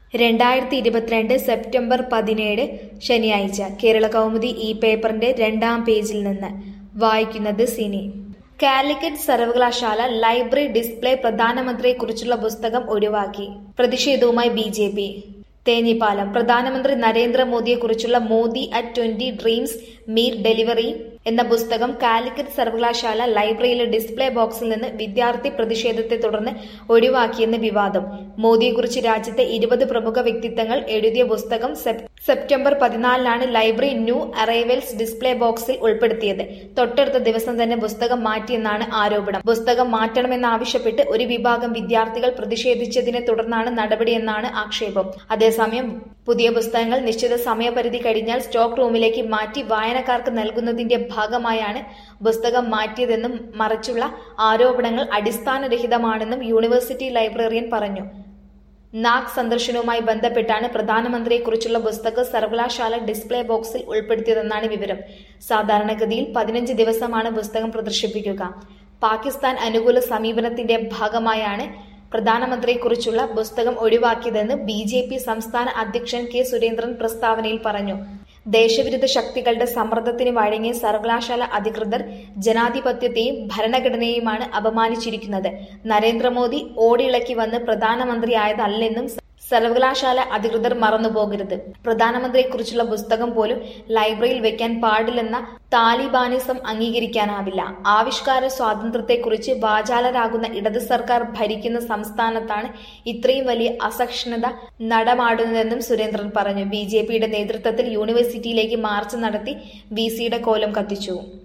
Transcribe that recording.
രണ്ടായിരത്തി ഇരുപത്തിരണ്ട് സെപ്റ്റംബർ പതിനേഴ് ശനിയാഴ്ച കേരള കൗമുദി ഈ പേപ്പറിന്റെ രണ്ടാം പേജിൽ നിന്ന് വായിക്കുന്നത് സിനി കാലിക്കറ്റ് സർവകലാശാല ലൈബ്രറി ഡിസ്പ്ലേ പ്രധാനമന്ത്രിയെക്കുറിച്ചുള്ള പുസ്തകം ഒഴിവാക്കി പ്രതിഷേധവുമായി ബി ജെ പി തേഞ്ഞിപ്പാലം പ്രധാനമന്ത്രി നരേന്ദ്രമോദിയെക്കുറിച്ചുള്ള Modi at twenty dreams meet delivery എന്ന പുസ്തകം കാലിക്കറ്റ് സർവകലാശാല ലൈബ്രറിയിലെ ഡിസ്പ്ലേ ബോക്സിൽ നിന്ന് വിദ്യാർത്ഥി പ്രതിഷേധത്തെ തുടർന്ന് ഒഴിവാക്കിയെന്ന് വിവാദം മോദിയെക്കുറിച്ച് രാജ്യത്തെ ഇരുപത് പ്രമുഖ വ്യക്തിത്വങ്ങൾ എഴുതിയ പുസ്തകം സെപ്- സെപ്റ്റംബർ പതിനാലിനാണ് ലൈബ്രറി ന്യൂ അറൈവൽസ് ഡിസ്പ്ലേ ബോക്സിൽ ഉൾപ്പെടുത്തിയത് തൊട്ടടുത്ത ദിവസം തന്നെ പുസ്തകം മാറ്റിയെന്നാണ് ആരോപണം പുസ്തകം മാറ്റണമെന്നാവശ്യപ്പെട്ട് ഒരു വിഭാഗം വിദ്യാർത്ഥികൾ പ്രതിഷേധിച്ചതിനെ തുടർന്നാണ് നടപടിയെന്നാണ് ആക്ഷേപം അതേസമയം പുതിയ പുസ്തകങ്ങൾ നിശ്ചിത സമയപരിധി കഴിഞ്ഞാൽ സ്റ്റോക്ക് റൂമിലേക്ക് മാറ്റി വായനക്കാർക്ക് നൽകുന്നതിന്റെ ഭാഗമായാണ് പുസ്തകം മാറ്റിയതെന്നും മറിച്ചുള്ള ആരോപണങ്ങൾ അടിസ്ഥാനരഹിതമാണെന്നും യൂണിവേഴ്സിറ്റി ലൈബ്രറിയൻ പറഞ്ഞു നാഗ് സന്ദർശനവുമായി ബന്ധപ്പെട്ടാണ് പ്രധാനമന്ത്രിയെക്കുറിച്ചുള്ള പുസ്തകം സർവകലാശാല ഡിസ്പ്ലേ ബോക്സിൽ ഉൾപ്പെടുത്തിയതെന്നാണ് വിവരം സാധാരണഗതിയിൽ പതിനഞ്ച് ദിവസമാണ് പുസ്തകം പ്രദർശിപ്പിക്കുക പാകിസ്ഥാൻ അനുകൂല സമീപനത്തിന്റെ ഭാഗമായാണ് പ്രധാനമന്ത്രിയെക്കുറിച്ചുള്ള പുസ്തകം ഒഴിവാക്കിയതെന്ന് ബി ജെ പി സംസ്ഥാന അധ്യക്ഷൻ കെ സുരേന്ദ്രൻ പ്രസ്താവനയിൽ പറഞ്ഞു ദേശവിരുദ്ധ ശക്തികളുടെ സമ്മർദ്ദത്തിന് വഴങ്ങിയ സർവകലാശാല അധികൃതർ ജനാധിപത്യത്തെയും ഭരണഘടനയെയുമാണ് അപമാനിച്ചിരിക്കുന്നത് നരേന്ദ്രമോദി ഓടിയിളക്കി വന്ന് പ്രധാനമന്ത്രിയായതല്ലെന്നും സർവകലാശാല അധികൃതർ മറന്നുപോകരുത് പ്രധാനമന്ത്രിയെക്കുറിച്ചുള്ള പുസ്തകം പോലും ലൈബ്രറിയിൽ വെക്കാൻ പാടില്ലെന്ന താലിബാനിസം അംഗീകരിക്കാനാവില്ല ആവിഷ്കാര സ്വാതന്ത്ര്യത്തെക്കുറിച്ച് വാചാലരാകുന്ന ഇടത് സർക്കാർ ഭരിക്കുന്ന സംസ്ഥാനത്താണ് ഇത്രയും വലിയ അസഹിഷ്ണുത നടമാടുന്നതെന്നും സുരേന്ദ്രൻ പറഞ്ഞു ബി ജെ പിയുടെ നേതൃത്വത്തിൽ യൂണിവേഴ്സിറ്റിയിലേക്ക് മാർച്ച് നടത്തി വി സിയുടെ കോലം കത്തിച്ചു